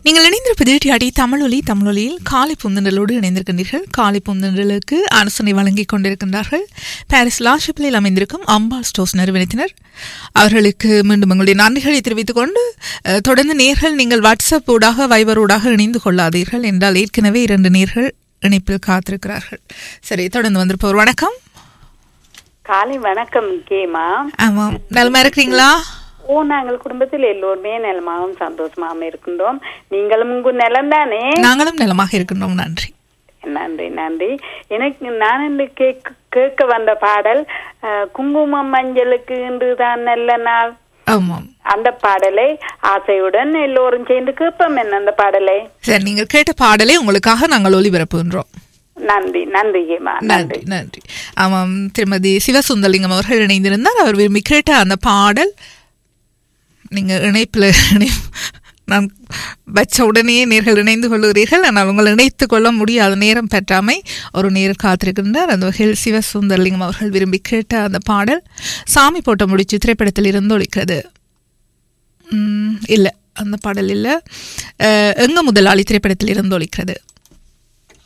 நீங்கள் இணைந்திருப்பது டிஆடி தமிழொலி தமிழொலியில் காலை புந்தண்டலோடு இணைந்திருக்கின்றீர்கள் காலை புந்தண்டலுக்கு ஆலோசனை வழங்கிக் கொண்டிருக்கின்றார்கள் பாரிஸ் லாஷப்பிலில் அமைந்திருக்கும் அம்பாள் ஸ்டோர்ஸ் நிறுவனத்தினர் அவர்களுக்கு மீண்டும் உங்களுடைய நன்றிகளை தெரிவித்துக் கொண்டு அஹ், தொடர்ந்து நேர்கள் நீங்கள் வாட்ஸ்அப் ஊடாக வைபர் ஊடாக இணைந்து கொள்ளாதீர்கள் என்றால் ஏற்கனவே இரண்டு நேர்கள் இணைப்பில் காத்திருக்கிறார்கள் சரி தொடர்ந்து வந்திருப்பவர் வணக்கம் காலை வணக்கம் கேமா ஆமாம் நலமா இருக்கிறீங்களா ஓ நாங்கள் குடும்பத்தில் எல்லோருமே நலமாகவும் சந்தோஷமாகவும் இருக்கின்றோம் நீங்களும் உங்க நலம் தானே நாங்களும் நலமாக இருக்கின்றோம் நன்றி நன்றி நன்றி எனக்கு நான் இந்த கேட்க கேட்க வந்த பாடல் அஹ், குங்குமம் மஞ்சளுக்கு இன்று தான் நல்ல நாள் ஆமாம் அந்த பாடலை ஆசையுடன் எல்லோரும் சேர்ந்து கேட்போம் என்ன அந்த பாடலை சரி நீங்கள் கேட்ட பாடலை உங்களுக்காக நாங்கள் ஒளிபரப்புகின்றோம் நன்றி நன்றி கேமா நன்றி நன்றி ஆமாம் திருமதி சிவசுந்தலிங்கம் அவர்கள் இணைந்திருந்தார் அவர் விரும்பி கேட்ட அந்த பாடல் நீங்க இணைப்பில் இணை நான் வச்ச உடனே நேர்கள் இணைந்து கொள்கிறீர்கள் ஆனால் உங்களை இணைத்து கொள்ள முடியாத நேரம் பெற்றாமை ஒரு நேரம் காத்திருக்கின்றார் அந்த வகையில் சிவசுந்தரலிங்கம் அவர்கள் விரும்பி கேட்ட அந்த பாடல் சாமி போட்ட முடிச்சு திரைப்படத்தில் இருந்து ஒழிக்கிறது இல்லை அந்த பாடல் இல்லை எங்க முதலாளி திரைப்படத்தில் இருந்து ஒழிக்கிறது